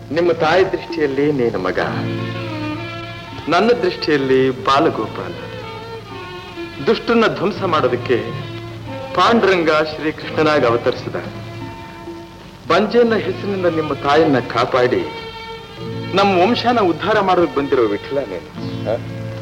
ನಿಮ್ಮ ತಾಯಿ ದೃಷ್ಟಿಯಲ್ಲಿ ನೀನು ಮಗ ನನ್ನ ದೃಷ್ಟಿಯಲ್ಲಿ ಬಾಲಗೋಪಾಲ ದುಷ್ಟನ್ನ ಧ್ವಂಸ ಮಾಡೋದಕ್ಕೆ ಪಾಂಡುರಂಗ ಶ್ರೀಕೃಷ್ಣನಾಗಿ ಅವತರಿಸಿದ ಬಂಜೆಯನ್ನ ಹೆಸರಿನಿಂದ ನಿಮ್ಮ ತಾಯನ್ನ ಕಾಪಾಡಿ ನಮ್ಮ ವಂಶನ ಉದ್ಧಾರ ಮಾಡೋದಕ್ಕೆ ಬಂದಿರೋ ವಿಠಲ ನೀನು ಹ?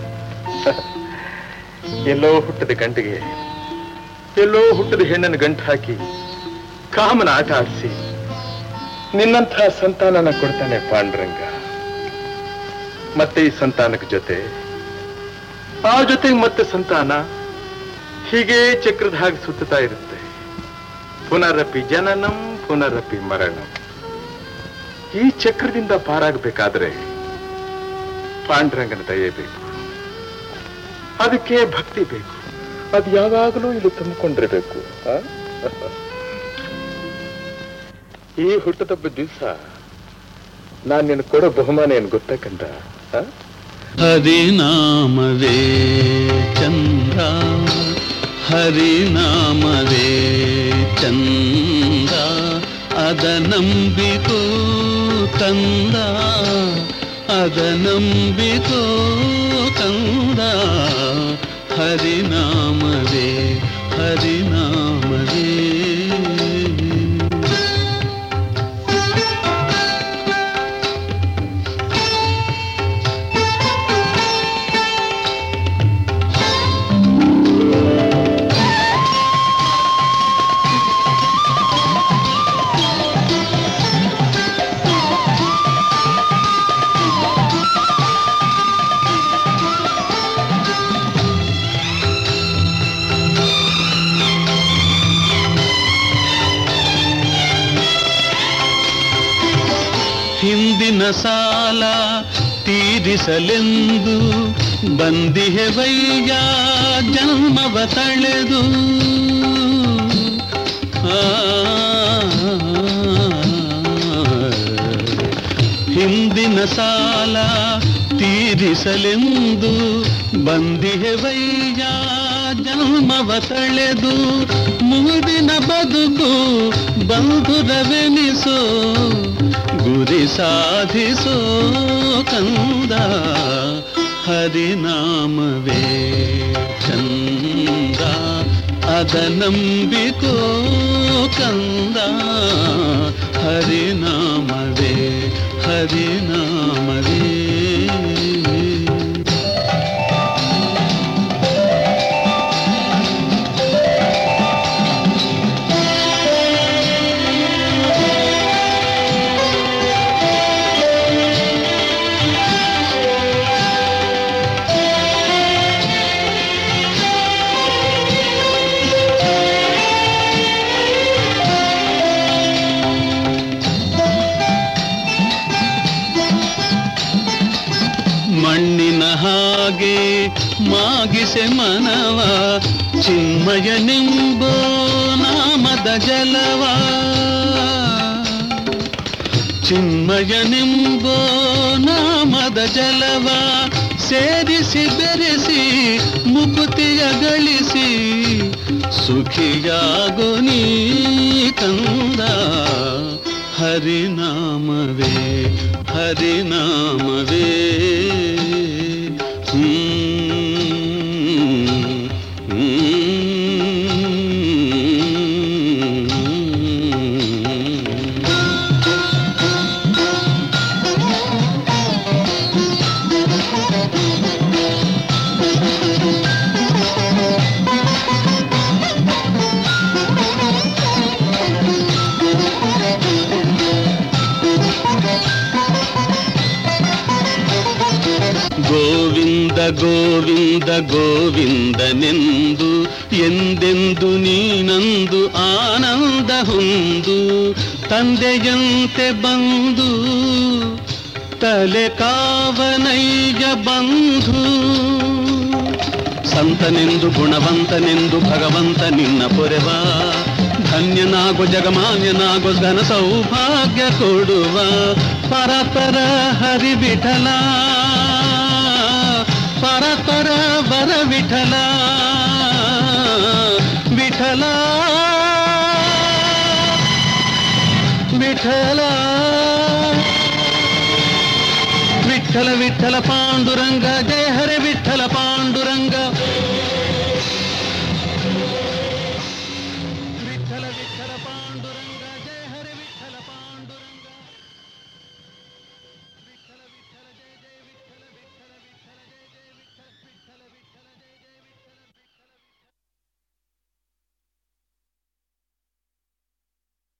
ಎಲ್ಲೋ ಹುಟ್ಟದ ಗಂಟಿಗೆ ಎಲ್ಲೋ ಹುಟ್ಟದ ಹೆಣ್ಣನ್ನು ಗಂಟು ಹಾಕಿ ಕಾಮನ ಆಟ ಆಡಿಸಿ ನಿನ್ನಂಥ ಸಂತಾನನ ಕೊಡ್ತಾನೆ ಪಾಂಡುರಂಗ ಮತ್ತೆ ಈ ಸಂತಾನದ ಜೊತೆ ಆ ಜೊತೆಗೆ ಮತ್ತೆ ಸಂತಾನ ಹೀಗೆ ಚಕ್ರದ ಹಾಗೆ ಸುತ್ತುತ್ತಾ ಇರುತ್ತೆ ಪುನರಪಿ ಜನನಂ ಪುನರಪಿ ಮರಣಂ ಈ ಚಕ್ರದಿಂದ ಪಾರಾಗಬೇಕಾದ್ರೆ ಪಾಂಡುರಂಗನ ದಯೆ ಬೇಕು ಅದಕ್ಕೆ ಭಕ್ತಿ ಬೇಕು ಅದು ಯಾವಾಗಲೂ ಇಲ್ಲಿ ತುಂಬಿಕೊಂಡಿರ್ಬೇಕು ಆ? ಈ ಹುಟ್ಟದಬ್ಬ ದಿವಸ ನಾನು ನಿನ್ ಕೊಡೋ ಬಹುಮಾನ ಏನ್ ಗೊತ್ತಕ್ಕಂತ ಹರಿನಾಮವೇ ಚಂದ್ರ ಹರಿನಾಮವೇ ಚಂದ್ರ ಅದ ನಂಬಿಕೋ ಕಂದ ಅದ ನಂಬಿಕೋ ಕಂದ ಹರಿನಾಮವೇ ಹರಿನಾಮವೇ ಹಿಂದಿನ ಸಾಲ ತೀರಿಸಲೆಂದು ಬಂದಿಹೆವಯ್ಯ ಜನ್ಮವ ತಳೆದು ಆ, ಹಿಂದಿನ ಸಾಲ ತೀರಿಸಲೆಂದು ಬಂದಿಹೆವಯ್ಯ ಜನ್ಮವ ತಳೆದು ಮುಂದಿನ ಬದುಕು ಬಂಧುರವೆನಿಸೋ ಗುರಿ ಸಾಧಿಸೋ ಕಂದ ಹರಿನಾಮವೇ ಚಂದ ಅದ ನಂಬಿಕೋ ಕಂದ ಹರಿನಾಮವೇ ಹರಿನಾಮವೇ ಮಣ್ಣಿನ ಹಾಗೆ ಮಾಗಿಸೆ ಮನವ ಚಿನ್ಮಯನೆಂಬೋ ನಾಮದ ಜಲವ ಚಿನ್ಮಯನೆಂಬೋ ನಾಮದ ಜಲವ ಸೇರಿಸಿ ಬೆರೆಸಿ ಮುಕುತಿಯ ಗಳಿಸಿ ಸುಖಿಯಾಗೋ ನೀ ಕಂದ ಹರಿನಾಮವೇ ಹರಿನಾಮವೇ ಹ್ಮ್, ಹ್ಮ್. ಗೋವಿಂದ ಗೋವಿಂದ ಗೋವಿಂದನೆಂದು ಎಂದೆಂದು ನೀನಂದು ಆನಂದ ಹೊಂದು ತಂದೆಯಂತೆ ಬಂದು ತಲೆ ಕಾವನೈಜ ಬಂಧು ಸಂತನೆಂದು ಗುಣವಂತನೆಂದು ಭಗವಂತ ನಿನ್ನ ಪೊರೆವ ಧನ್ಯನಾಗು ಜಗಮಾನ್ಯನಾಗು ಧನ ಸೌಭಾಗ್ಯ ಕೊಡುವ ಪರಪರ ಹರಿ ವಿಠಲ ಪರಪರ ವರ ವಿಠಲ ವಿಠಲ ವಿಠಲ ವಿಠಲ ವಿಠಲ ಪಾಂಡುರಂಗ ಜಯ ಹರೇ ವಿಠಲ ಪಾ